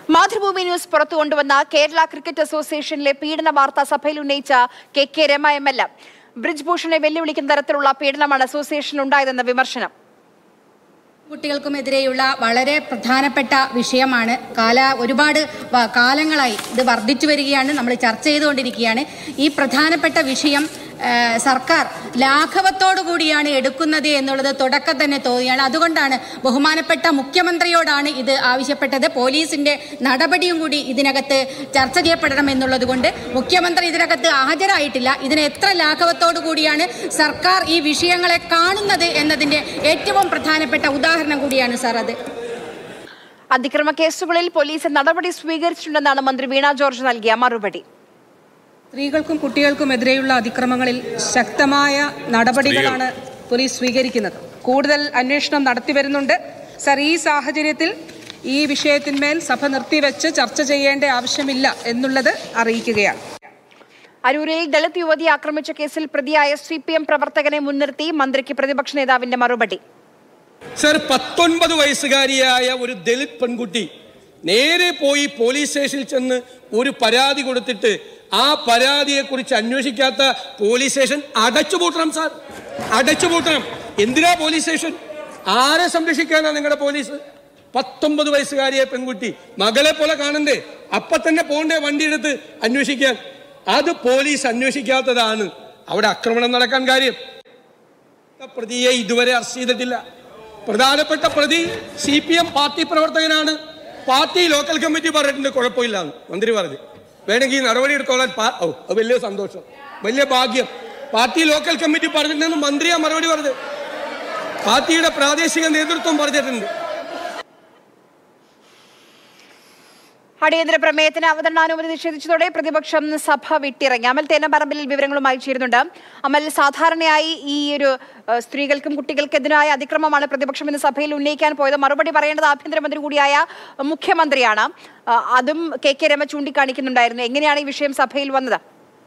Mathrubhumi news പുറത്തു കൊണ്ടുവന്ന Kerala cricket അസോസിയേഷനിലെ പീഡന വാർത്ത സഭയിൽ ഉന്നയിച്ച K K Rama M L A Brij ഭൂഷണെ വെല്ലുവിളിക്കുന്ന തരത്തിലുള്ള പീഡനമാണ് അസോസിയേഷനിൽ ഉണ്ടായതെന്ന വിമർശനം കുട്ടികൾക്കുമെതിരെയുള്ള വളരെ പ്രധാനപ്പെട്ട വിഷയമാണ് കാല ഒരുപാട് വ- കാലങ്ങളായി ഇത് വർദ്ധിച്ചു വരികയാണ് നമ്മൾ ചർച്ച ചെയ്തുകൊണ്ടിരിക്കുകയാണ് ഈ പ്രധാനപ്പെട്ട വിഷയം ആ, സർക്കാർ ലാഘവത്തോടു കൂടിയാണ് എടുക്കുന്നത് എന്നുള്ളത് തുടക്കം തന്നെ തോന്നിയാണ് അതുകൊണ്ടാണ് ബഹുമാനപ്പെട്ട മുഖ്യമന്ത്രിയോടാണ് ഇത് ആവശ്യപ്പെട്ടത് പോലീസിന്റെ നടപടിയും കൂടി ഇതിനകത്ത് ചർച്ച ചെയ്യപ്പെടണം എന്നുള്ളത് കൊണ്ട് മുഖ്യമന്ത്രി ഇതിനകത്ത് ഹാജരായിട്ടില്ല ഇതിന് എത്ര ലാഘവത്തോടു കൂടിയാണ് സർക്കാർ ഈ വിഷയങ്ങളെ കാണുന്നത് എന്നതിന്റെ ഏറ്റവും പ്രധാനപ്പെട്ട ഉദാഹരണം കൂടിയാണ് സാർ അത് അതിക്രമ കേസുകളിൽ പോലീസ് നടപടി സ്വീകരിച്ചിട്ടുണ്ടെന്നാണ് മന്ത്രി വീണ ജോർജ് നൽകിയ മറുപടി സ്ത്രീകൾക്കും കുട്ടികൾക്കുമെതിരെയുള്ള അതിക്രമങ്ങളിൽ ശക്തമായ നടപടികളാണ് പോലീസ് സ്വീകരിക്കുന്നത് കൂടുതൽ അന്വേഷണം നടത്തി വരുന്നുണ്ട് സർ ഈ സാഹചര്യത്തിൽ ഈ വിഷയത്തിന്മേൽ സഭ നിർത്തിവെച്ച് ചർച്ച ചെയ്യേണ്ട ആവശ്യമില്ല എന്നുള്ളത് അറിയിക്കുകയാണ് അരൂരിൽ ദളിത് യുവതിയെ ആക്രമിച്ച കേസിൽ പ്രതിയായ സി പി എം പ്രവർത്തകനെ മുൻനിർത്തി മന്ത്രിക്ക് പ്രതിപക്ഷ നേതാവിന്റെ മറുപടി സർ പത്തൊൻപത് വയസ്സുകാരിയായ ഒരു ദളിത് പെൺകുട്ടി നേരെ പോയി പോലീസ് സ്റ്റേഷനിൽ ചെന്ന് ഒരു പരാതി കൊടുത്തിട്ട് ആ പരാതിയെക്കുറിച്ച് അന്വേഷിക്കാത്ത പോലീസ് സ്റ്റേഷൻ അടച്ചുപൂട്ടണം സാർ അടച്ചുപൂട്ടണം എന്തിനാ പോലീസ് സ്റ്റേഷൻ ആരെ സംരക്ഷിക്കാനാ നിങ്ങളുടെ പോലീസ് പത്തൊമ്പത് വയസ്സുകാരിയെ പെൺകുട്ടി മകളെ പോലെ കാണണ്ടേ അപ്പൊ തന്നെ പോണ്ടേ വണ്ടി എടുത്ത് അന്വേഷിക്കാൻ അത് പോലീസ് അന്വേഷിക്കാത്തതാണ് അവിടെ ആക്രമണം നടക്കാൻ കാര്യം പ്രതിയെ ഇതുവരെ അറസ്റ്റ് ചെയ്തിട്ടില്ല പ്രധാനപ്പെട്ട പ്രതി സി പി എം പാർട്ടി പ്രവർത്തകനാണ് പാർട്ടി ലോക്കൽ കമ്മിറ്റി പറഞ്ഞിട്ടുണ്ട് കുഴപ്പമില്ല എന്ന് മന്ത്രി പറഞ്ഞു വേണമെങ്കിൽ ഈ നടപടി എടുത്തോളാൻ പാ- ഓ അത് വലിയ സന്തോഷം വലിയ ഭാഗ്യം പാർട്ടി ലോക്കൽ കമ്മിറ്റി പറഞ്ഞിട്ടുണ്ടെന്ന് മന്ത്രിയാ മറുപടി പറഞ്ഞത് പാർട്ടിയുടെ പ്രാദേശിക നേതൃത്വം പറഞ്ഞിട്ടുണ്ട് അടിയന്തര പ്രമേയത്തിന് അവതരണാനുമതി നിഷേധിച്ചതോടെ പ്രതിപക്ഷം സഭ വിട്ടിറങ്ങി അമൽ തേനമ്പറമ്പിൽ വിവരങ്ങളുമായി ചേരുന്നുണ്ട് അമൽ സാധാരണയായി ഈ ഒരു ഏഹ്, സ്ത്രീകൾക്കും കുട്ടികൾക്കെതിരായ അതിക്രമമാണ് പ്രതിപക്ഷം ഇന്ന് സഭയിൽ ഉന്നയിക്കാൻ പോയത് മറുപടി പറയേണ്ടത് ആഭ്യന്തരമന്ത്രി കൂടിയായ മുഖ്യമന്ത്രിയാണ് ആ, അതും കെ കെ രമ ചൂണ്ടിക്കാണിക്കുന്നുണ്ടായിരുന്നു എങ്ങനെയാണ് ഈ വിഷയം സഭയിൽ വന്നത്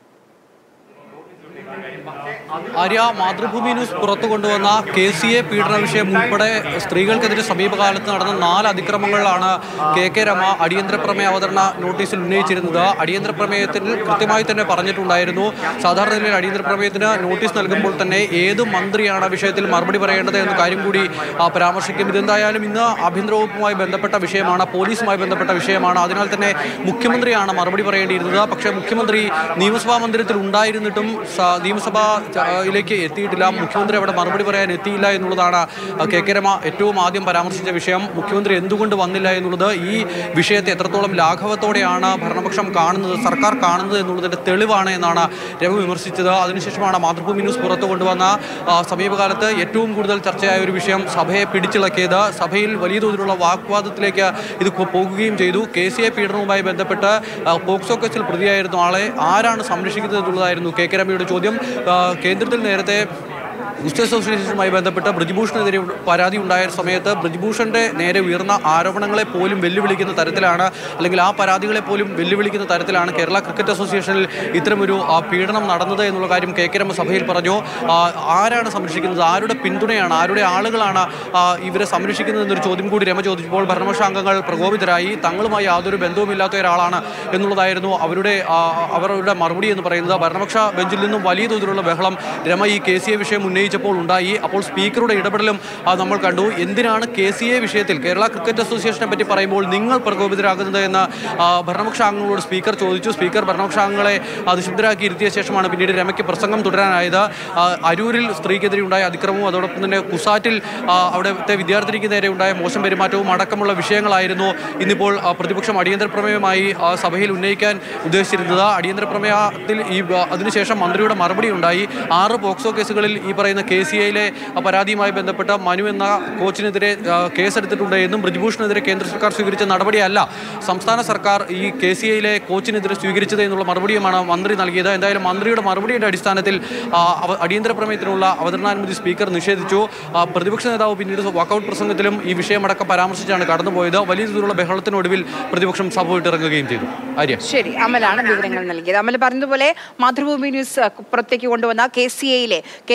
ആര്യ മാതൃഭൂമി ന്യൂസ് പുറത്തു കൊണ്ടുവന്ന കെ സി എ പീഡന വിഷയം ഉൾപ്പെടെ സ്ത്രീകൾക്കെതിരെ സമീപകാലത്ത് നടന്ന നാല് അതിക്രമങ്ങളിലാണ് കെ കെ രമ അടിയന്തര പ്രമേയ അവതരണ നോട്ടീസിൽ ഉന്നയിച്ചിരുന്നത് അടിയന്തര പ്രമേയത്തിൽ കൃത്യമായി തന്നെ പറഞ്ഞിട്ടുണ്ടായിരുന്നു സാധാരണ നിലയിൽ അടിയന്തര പ്രമേയത്തിന് നോട്ടീസ് നൽകുമ്പോൾ തന്നെ ഏത് മന്ത്രിയാണ് ആ വിഷയത്തിൽ മറുപടി പറയേണ്ടത് എന്ന കാര്യം കൂടി ആ, പരാമർശിക്കും ഇതെന്തായാലും ഇന്ന് ആഭ്യന്തര വകുപ്പുമായി ബന്ധപ്പെട്ട വിഷയമാണ് പോലീസുമായി ബന്ധപ്പെട്ട വിഷയമാണ് അതിനാൽ തന്നെ മുഖ്യമന്ത്രിയാണ് മറുപടി പറയേണ്ടിയിരുന്നത് പക്ഷേ മുഖ്യമന്ത്രി നിയമസഭാ മന്ദിരത്തിൽ ഉണ്ടായിരുന്നിട്ടും സ- നിയമസഭയിലേക്ക് എത്തിയിട്ടില്ല മുഖ്യമന്ത്രി അവിടെ മറുപടി പറയാൻ എത്തിയില്ല എന്നുള്ളതാണ് കെ കെ രമ ഏറ്റവും ആദ്യം പരാമർശിച്ച വിഷയം മുഖ്യമന്ത്രി എന്തുകൊണ്ട് വന്നില്ല എന്നുള്ളത് ഈ വിഷയത്തെ എത്രത്തോളം ലാഘവത്തോടെയാണ് ഭരണപക്ഷം കാണുന്നത് സർക്കാർ കാണുന്നത് എന്നുള്ളതിന്റെ തെളിവാണ് എന്നാണ് രമ വിമർശിച്ചത് അതിനുശേഷമാണ് മാതൃഭൂമി ന്യൂസ് പുറത്തു കൊണ്ടുവന്ന ആ, സമീപകാലത്ത് ഏറ്റവും കൂടുതൽ ചർച്ചയായ ഒരു വിഷയം സഭയെ പിടിച്ചിളക്കിയത് സഭയിൽ വലിയ തോതിലുള്ള വാഗ്വാദത്തിലേക്ക് ഇത് കൊ- പോകുകയും ചെയ്തു കെ സി എ പീഡനവുമായി ബന്ധപ്പെട്ട് ആ, പോക്സോ കേസിൽ പ്രതിയായിരുന്ന ആളെ ആരാണ് സംരക്ഷിക്കുന്നത് എന്നുള്ളതായിരുന്നു കെ കെ രമയുടെ ചോദ്യം ആ, കേന്ദ്രത്തിൽ നേരത്തെ ഗുസ്റ്റ് അസോസിയേഷനുമായി ബന്ധപ്പെട്ട് ബ്രിജ്ഭൂഷണെതിരെ പരാതി ഉണ്ടായ സമയത്ത് ബ്രിജ്ഭൂഷന്റെ നേരെ ഉയർന്ന ആരോപണങ്ങളെ പോലും വെല്ലുവിളിക്കുന്ന തരത്തിലാണ് അല്ലെങ്കിൽ ആ പരാതികളെ പോലും വെല്ലുവിളിക്കുന്ന തരത്തിലാണ് കേരള ക്രിക്കറ്റ് അസോസിയേഷനിൽ ഇത്തരമൊരു ആ, പീഡനം നടന്നത് എന്നുള്ള കാര്യം കെ കെ രമ സഭയിൽ പറഞ്ഞു ആ, ആരാണ് സംരക്ഷിക്കുന്നത് ആരുടെ പിന്തുണയാണ് ആരുടെ ആളുകളാണ് ആ, ഇവരെ സംരക്ഷിക്കുന്നത് എന്നൊരു ചോദ്യം കൂടി രമ ചോദിച്ചപ്പോൾ ഭരണപക്ഷാംഗങ്ങൾ പ്രകോപിതരായി തങ്ങളുമായി യാതൊരു ബന്ധവുമില്ലാത്ത ഒരാളാണ് എന്നുള്ളതായിരുന്നു അവരുടെ ആ, അവരുടെ മറുപടി എന്ന് പറയുന്നത് ഭരണപക്ഷ ബെഞ്ചിൽ നിന്നും വലിയ തോതിലുള്ള ബഹളം രമ ഈ കെ സി എ വിഷയം ഉന്നയിച്ചപ്പോൾ ഉണ്ടായി അപ്പോൾ സ്പീക്കറുടെ ഇടപെടലും ആ, നമ്മൾ കണ്ടു എന്തിനാണ് കെ സി എ വിഷയത്തിൽ കേരള ക്രിക്കറ്റ് അസോസിയേഷനെ പറ്റി പറയുമ്പോൾ നിങ്ങൾ പ്രകോപിതരാകുന്നത് എന്ന് ആ, ഭരണപക്ഷ അംഗങ്ങളോട് സ്പീക്കർ ചോദിച്ചു സ്പീക്കർ ഭരണപക്ഷ അംഗങ്ങളെ അത് ശുദ്ധരാക്കി ഇരുത്തിയ ശേഷമാണ് പിന്നീട് രമയ്ക്ക് പ്രസംഗം തുടരാനായത് ആ, അരൂരിൽ സ്ത്രീക്കെതിരെ ഉണ്ടായ അതിക്രമവും അതോടൊപ്പം തന്നെ കുസാറ്റിൽ ആ, അവിടുത്തെ വിദ്യാർത്ഥിനിക്ക് നേരെ ഉണ്ടായ മോശം പെരുമാറ്റവും അടക്കമുള്ള വിഷയങ്ങളായിരുന്നു ഇന്നിപ്പോൾ ആ, പ്രതിപക്ഷം അടിയന്തര പ്രമേയമായി ആ, സഭയിൽ ഉന്നയിക്കാൻ ഉദ്ദേശിച്ചിരുന്നത് അടിയന്തര പ്രമേയത്തിൽ ഈ ആ, അതിനുശേഷം മന്ത്രിയുടെ മറുപടി ഉണ്ടായി ആറ് പോക്സോ കേസുകളിൽ ഈ പറയുന്ന കെ സി ഐയിലെ പരാതിയുമായി ബന്ധപ്പെട്ട മനു എന്ന കോച്ചിനെതിരെ ആ, കേസെടുത്തിട്ടുണ്ട് എന്നും ബ്രിജ്ഭൂഷണെതിരെ കേന്ദ്ര സർക്കാർ സ്വീകരിച്ച നടപടിയല്ല സംസ്ഥാന സർക്കാർ ഈ കെ സി ഐയിലെ കോച്ചിനെതിരെ സ്വീകരിച്ചത് എന്നുള്ള മറുപടിയുമാണ് മന്ത്രി നൽകിയത് എന്തായാലും മന്ത്രിയുടെ മറുപടിയുടെ അടിസ്ഥാനത്തിൽ ആ, അവ- അടിയന്തര പ്രമേയത്തിനുള്ള അവതരണാനുമതി സ്പീക്കർ നിഷേധിച്ചു ആ, പ്രതിപക്ഷ നേതാവ് പിന്നീട് വാക്കൌട്ട് പ്രസംഗത്തിലും ഈ വിഷയമടക്കം പരാമർശിച്ചാണ് കടന്നുപോയത് വലിയ തോതിലുള്ള ബഹളത്തിനൊടുവിൽ പ്രതിപക്ഷം സഭ വിട്ടിറങ്ങുകയും ചെയ്തു ആര്യ ശരി അമലാണ് വിവരങ്ങൾ നൽകിയത് അമൽ പറഞ്ഞതുപോലെ മാതൃഭൂമി ന്യൂസ് അഹ്, പുറത്തേക്ക് കൊണ്ടുവന്ന കെ സി എയിലെ കേരള ക്രിക്കറ്റ്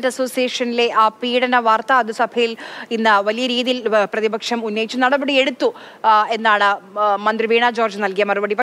കാസറ്റ് അസോസിയേഷനിലെ ആ പീഡന വാർത്ത അത് സഭയിൽ ഇന്ന് വലിയ രീതിയിൽ ഏഹ്, പ്രതിപക്ഷം ഉന്നയിച്ചു നടപടിയെടുത്തു ആ, എന്നാണ് ആ, മന്ത്രി വീണ ജോർജ് നൽകിയ മറുപടി